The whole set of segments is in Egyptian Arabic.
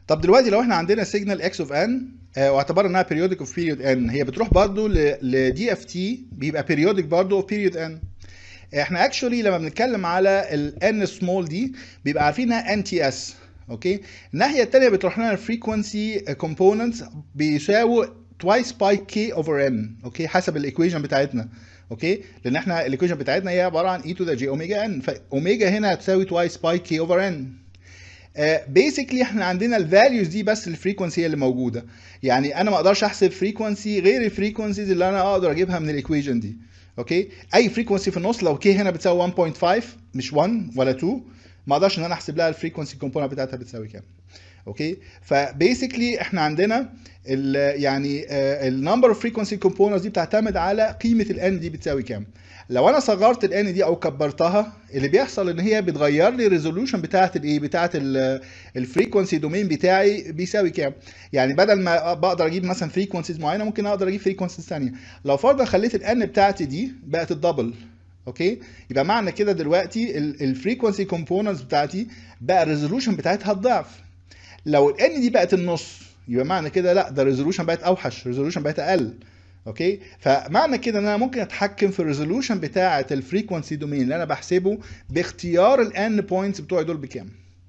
طب دلوقتي لو احنا عندنا سيجنال اكس اوف ان واعتبرنا انها بيريودك اوف بيريود ان هي بتروح برضه لدي اف تي بيبقى بيريودك برضه اوف بيريود ان احنا اكشولي لما بنتكلم على الان سمول دي بيبقى عارفينها ان تي اس اوكي الناحيه الثانيه بتروح لنا الفريكونسي كومبوننتس بيساوي توايس باي كي اوفر ان اوكي حسب الايكويشن بتاعتنا اوكي لان احنا الايكويشن بتاعتنا هي عباره عن اي تو ذا جي اوميجا ان فاوميجا هنا هتساوي توايس باي كي اوفر ان بيسكلي احنا عندنا الفاليوز دي بس الفريكونسي هي اللي موجوده يعني انا ما اقدرش احسب فريكونسي غير الفريكونسيز اللي انا اقدر اجيبها من الايكويشن دي اوكي اي فريكونسي في النص لو كي هنا بتساوي 1.5 مش 1 ولا 2 ما اقدرش ان انا احسب لها الفريكونسي كومبوننت بتاعتها بتساوي كام اوكي فبيسكلي احنا عندنا ال يعني النمبر اوف فريكونسي كومبوننتس دي بتعتمد على قيمه الان دي بتساوي كام لو انا صغرت الان دي او كبرتها اللي بيحصل ان هي بتغير لي الريزولوشن بتاعت الايه بتاعت الفريكونسي دومين بتاعي بيساوي كام يعني بدل ما بقدر اجيب مثلا فريكونسيز معينه ممكن اقدر اجيب فريكونسيز ثانيه لو فرضا خليت الان بتاعتي دي بقت الدبل اوكي يبقى معنى كده دلوقتي الفريكونسي كومبوننتس بتاعتي بقى الريزولوشن بتاعتها الضعف لو الان دي بقت النص يبقى معنى كده لا ده الريزولوشن بقت اوحش الريزولوشن بقت اقل اوكي فمعنى كده ان انا ممكن اتحكم في الريزولوشن بتاعه الفريكونسي دومين اللي انا بحسبه باختيار الان بوينتس بتوعي دول بكام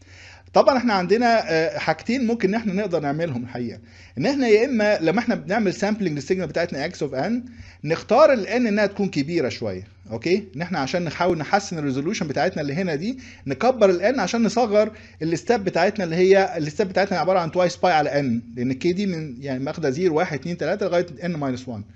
طبعا احنا عندنا حاجتين ممكن ان احنا نقدر نعملهم الحقيقه ان احنا يا اما لما احنا بنعمل سامبلنج للسيجنال بتاعتنا اكس اوف ان نختار الان انها تكون كبيره شويه اوكي ان احنا عشان نحاول نحسن الريزولوشن بتاعتنا اللي هنا دي نكبر الان عشان نصغر الستاب بتاعتنا اللي هي الستاب بتاعتنا عباره عن توايس باي على ان لان الكي دي من يعني ماخده 0 1 2 3 لغايه ان ماينس 1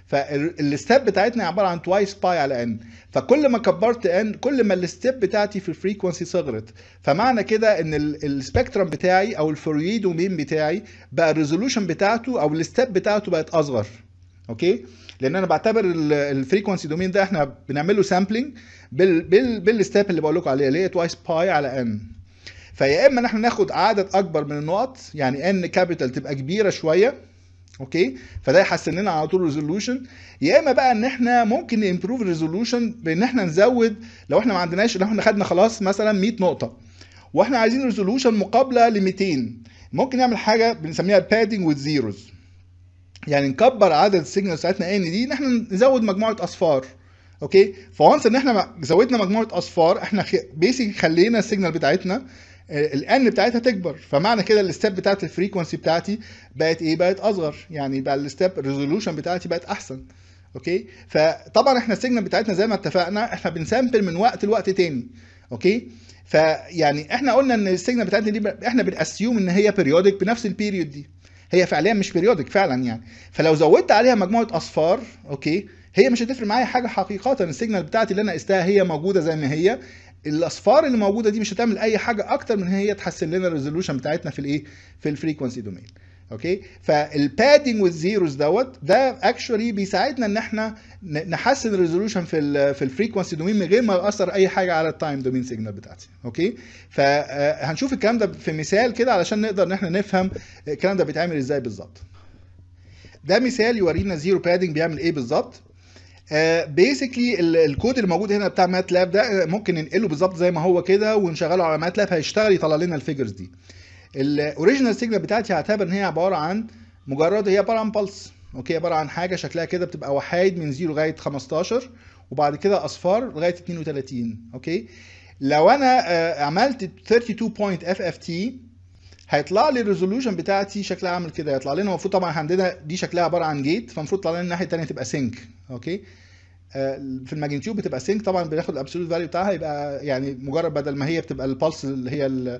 فالستاب بتاعتنا عباره عن توايس باي على ان فكل ما كبرت ان كل ما الستيب بتاعتي في الفريكونسي صغرت فمعنى كده ان السبيكترم بتاعي او الفوريه دومين بتاعي بقى الريزولوشن بتاعته او الستيب بتاعته بقت اصغر اوكي لان انا بعتبر الفريكونسي دومين ده احنا بنعمله سامبلنج بال بال بالستيب اللي بقول لكم عليها اللي هي توايس باي على ان فيا اما ان احنا ناخد عدد اكبر من النقط يعني ان كابيتال تبقى كبيره شويه اوكي فده يحسن لنا على طول ريزولوشن يا اما بقى ان احنا ممكن نمبروف الريزولوشن بان احنا نزود لو احنا ما عندناش لو احنا خدنا خلاص مثلا 100 نقطه واحنا عايزين ريزولوشن مقابله ل 200 ممكن نعمل حاجه بنسميها بادنج وذ زيروز يعني نكبر عدد السيجنالز بتاعتنا ان دي ان احنا نزود مجموعه اصفار اوكي فوانس ان احنا زودنا مجموعه اصفار احنا بيسك خلينا السيجنال بتاعتنا الان بتاعتها تكبر فمعنى كده الستيب بتاعت الفريكونسي بتاعتي بقت ايه بقت اصغر يعني بقى الستيب الريزولوشن بتاعتي بقت احسن اوكي فطبعا احنا السيجنال بتاعتنا زي ما اتفقنا احنا بنسامبل من وقت لوقت تاني اوكي فيعني احنا قلنا ان السيجنال بتاعتنا دي احنا بناسيوم ان هي بيريودك بنفس البيريود دي هي فعليا مش بيريودك فعلا يعني فلو زودت عليها مجموعه اصفار اوكي هي مش هتفرق معايا حاجه حقيقه السيجنال بتاعتي اللي انا قستها هي موجوده زي ما هي الاصفار اللي موجوده دي مش هتعمل اي حاجه اكتر من هي تحسن لنا الريزولوشن بتاعتنا في الايه في الفريكونسي دومين اوكي فالبادنج والزيروز دوت ده اكشولي بيساعدنا ان احنا نحسن الريزولوشن في ال في الفريكونسي دومين من غير ما ياثر اي حاجه على التايم دومين سيجنال بتاعتي اوكي فهنشوف الكلام ده في مثال كده علشان نقدر ان احنا نفهم الكلام ده بيتعمل ازاي بالظبط ده مثال يورينا زيرو بادنج بيعمل ايه بالظبط بيسكلي uh, الكود اللي موجود هنا بتاع مات لاب ده ممكن ننقله بالظبط زي ما هو كده ونشغله على مات لاب هيشتغل يطلع لنا الفيجرز دي الاوريجينال سيجنال بتاعتي هعتبر ان هي عباره عن مجرد هي عباره عن بلس اوكي عباره عن حاجه شكلها كده بتبقى وحايد من 0 لغايه 15 وبعد كده اصفار لغايه 32 اوكي لو انا uh, عملت 32 بوينت اف اف تي هيطلع لي الريزولوشن بتاعتي شكلها عامل كده هيطلع لنا المفروض طبعا عندنا دي شكلها عباره عن جيت فالمفروض تطلع لنا الناحيه الثانيه تبقى سينك اوكي في الماجنتيود بتبقى سينك طبعا بناخد الابسولوت فاليو بتاعها يبقى يعني مجرد بدل ما هي بتبقى البلس اللي هي ال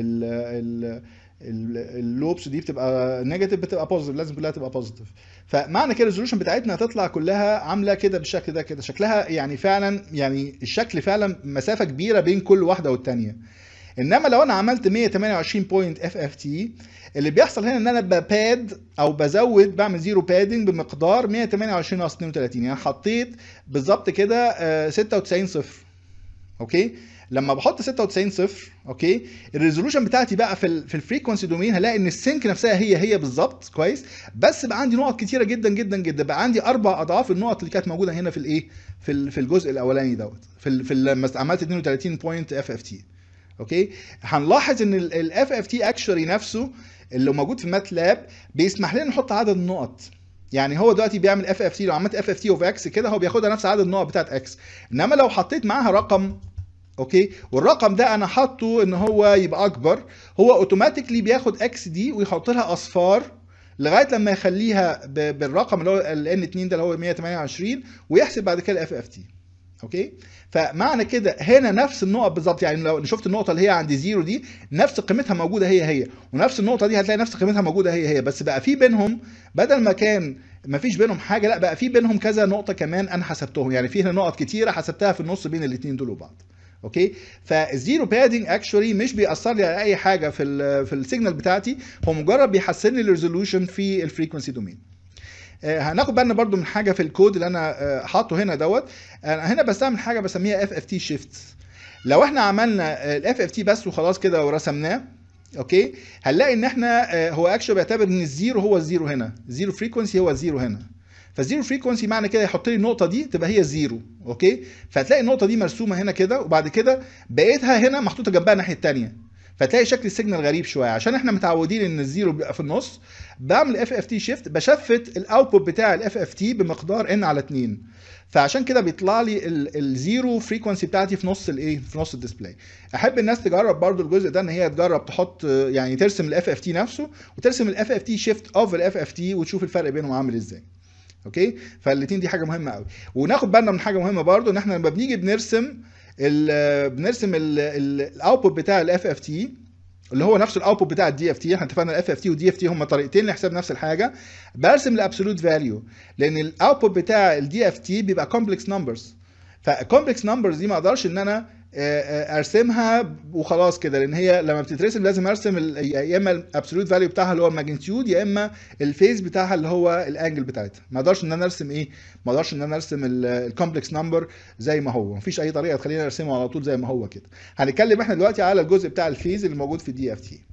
ال اللوبس دي بتبقى نيجاتيف بتبقى بوزيتيف لازم كلها تبقى بوزيتيف فمعنى كده الريزولوشن بتاعتنا هتطلع كلها عامله كده بالشكل ده كده شكلها يعني فعلا يعني الشكل فعلا مسافه كبيره بين كل واحده والثانيه انما لو انا عملت 128 بوينت اف اف تي اللي بيحصل هنا ان انا بباد او بزود بعمل زيرو بادنج بمقدار 128 ناقص 32 يعني حطيت بالظبط كده 96 صفر اوكي لما بحط 96 صفر اوكي الريزولوشن بتاعتي بقى في ال في الفريكونسي دومين هلاقي ان السync نفسها هي هي بالظبط كويس بس بقى عندي نقط كتيره جدا جدا جدا بقى عندي اربع اضعاف النقط اللي كانت موجوده هنا في الايه في في الجزء الاولاني دوت في ال في لما عملت 32 بوينت اف اف تي اوكي هنلاحظ ان الاف اف تي اكشولي نفسه اللي موجود في ماتلاب بيسمح لنا نحط عدد النقط يعني هو دلوقتي بيعمل اف اف تي لو عملت اف اف تي اوف اكس كده هو بياخدها نفس عدد النقط بتاعت اكس انما لو حطيت معاها رقم اوكي والرقم ده انا حاطه ان هو يبقى اكبر هو اوتوماتيكلي بياخد اكس دي ويحط لها اصفار لغايه لما يخليها ب- بالرقم اللي هو ال ان 2 ده اللي هو 128 ويحسب بعد كده الاف اف تي اوكي فمعنى كده هنا نفس النقط بالظبط يعني لو شفت النقطه اللي هي عند زيرو دي نفس قيمتها موجوده هي هي ونفس النقطه دي هتلاقي نفس قيمتها موجوده هي هي بس بقى في بينهم بدل ما كان ما فيش بينهم حاجه لا بقى في بينهم كذا نقطه كمان انا حسبتهم يعني في هنا نقط كتيره حسبتها في النص بين الاثنين دول وبعض اوكي فالزيرو بادنج اكشولي مش بيأثر لي على اي حاجه في ال في السيجنال بتاعتي هو مجرد بيحسن لي الريزولوشن في الفريكونسي دومين آه، هناخد بالنا برضو من حاجه في الكود اللي انا آه، حاطه هنا دوت انا هنا بستعمل حاجه بسميها اف اف تي شيفت لو احنا عملنا الاف اف تي بس وخلاص كده ورسمناه اوكي هنلاقي ان احنا آه، هو اكشن بيعتبر ان الزيرو هو الزيرو هنا زيرو فريكونسي هو الزيرو هنا فالزيرو فريكونسي معنى كده يحط لي النقطه دي تبقى هي الزيرو اوكي فهتلاقي النقطه دي مرسومه هنا كده وبعد كده بقيتها هنا محطوطه جنبها الناحيه الثانيه فتلاقي شكل السيجنال غريب شويه عشان احنا متعودين ان الزيرو بيبقى في النص بعمل اف اف تي شيفت بشفت الاوتبوت بتاع الاف اف تي بمقدار ان على 2 فعشان كده بيطلع لي ال- الزيرو فريكونسي بتاعتي في نص الايه في نص الديسبلاي احب الناس تجرب برضو الجزء ده ان هي تجرب تحط آه، يعني ترسم الاف اف تي نفسه وترسم الاف اف تي شيفت اوف الاف اف تي وتشوف الفرق بينهم عامل ازاي اوكي فالاثنين دي حاجه مهمه قوي وناخد بالنا من حاجه مهمه برضو ان احنا لما بنيجي بنرسم ال بنرسم الاوتبوت بتاع الاف اف تي اللي هو نفس الاوتبوت بتاع الدي اف تي احنا اتفقنا الاف اف تي والدي اف تي هم طريقتين لحساب نفس الحاجه برسم الابسولوت فاليو لان الاوتبوت بتاع الدي اف تي بيبقى كومبلكس نمبرز فالكومبلكس نمبرز دي ما اقدرش ان انا آه، آه، ارسمها وخلاص كده لان هي لما بتترسم لازم ارسم ال- يا اما الابسولوت فاليو بتاعها اللي هو الماجنتيود يا اما الفيز بتاعها اللي هو الانجل بتاعتها ما اقدرش ان انا ارسم ايه ما اقدرش ان انا ارسم الكومبلكس نمبر زي ما هو مفيش اي طريقه تخليني ارسمه على طول زي ما هو كده هنتكلم احنا دلوقتي على الجزء بتاع الفيز اللي موجود في الدي اف تي